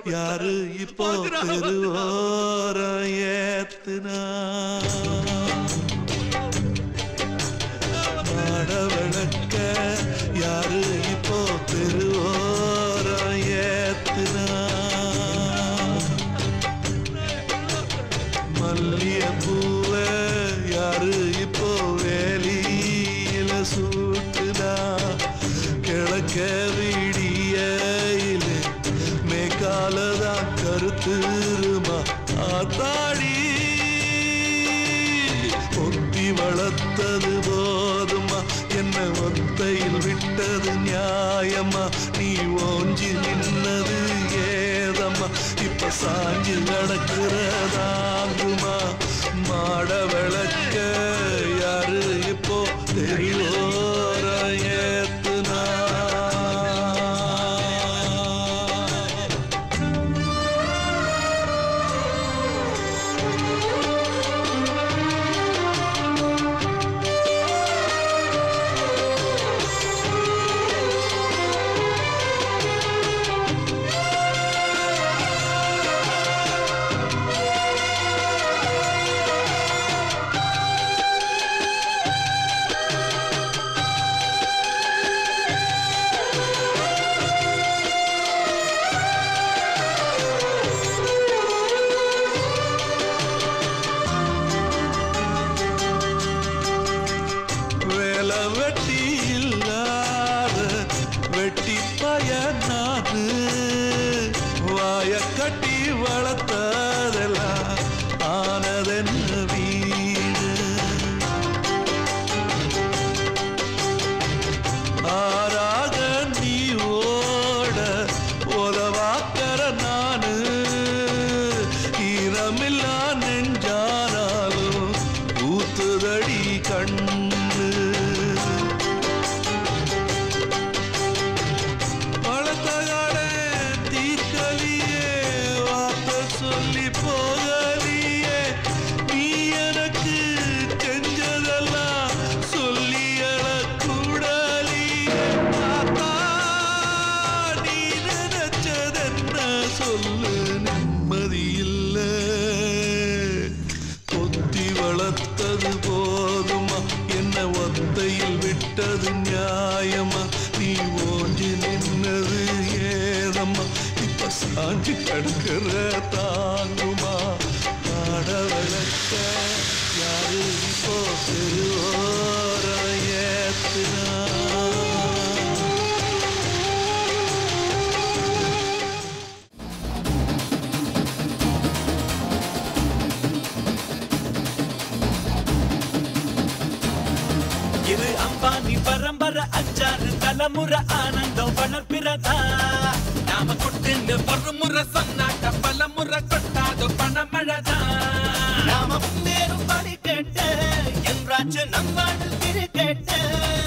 யாரு இப்போ திருவோரம் ஏத்துனா மாட விளக்க யாரு இப்போ திருவோரம் ஏத்துனா மல்லிய பூவ யாரு இப்போ வேலியில சூட்டுனா கிழக்க விடியில மேக்காலதான் கருத்துருமா ஆத்தாடி ஒத்தி வளர்த்தது போதுமா என்ன ஒத்தையில் விட்டது நியாயமா நீ ஓஞ்சி நின்னது ஏதம்மா இப்ப சாஞ்சு நடக்கிறதாங்குமா மாட விளக்க யாரு இப்போ தெரியலோர ஏத்துனா வேலை வெட்டி இல்லாத வெட்டி பயனாது வாய கட்டி வளர்த்ததெல்லாம் ஆனதென்ன வீடு ஆறாக நீ ஓட உதவாக்கற நானு ஈரமில்லா நெஞ்சானாலும் ஊத்துதடி கண்ணு பழத்தகாட தீக்கலியே வார்த்தை சொல்லி போகலியே நீ எனக்கு செஞ்சதெல்லாம் சொல்லி கூடலியே தாத்தா நீ நினைச்சதென்ன சொல்லு நிம்மதி இல்லை கொத்தி வளர்த்தது போதுமா என்ன ஒத்தையில் விட்டது நியாயமா நீ ஓஞ்சி நின்னது ஏதம்மா இப்ப சாஞ்சி கிடக்கிற தாங்குமா பாட விளக்க யாரு இப்போ திருவோர ஏத்துனா இது அம்பானி பரம்பரை அச்சாறு தலைமுறை ஆனந்தம் வளர்ப்பிறதா நாம கொட்டுன்னு ஒரு முறை சொன்னாக்க பல முறை கொட்டாது பணமழதா நாம முன்னேறும் படி கேட்டு என்றாச்சு நம்மாடு திரு கேட்டு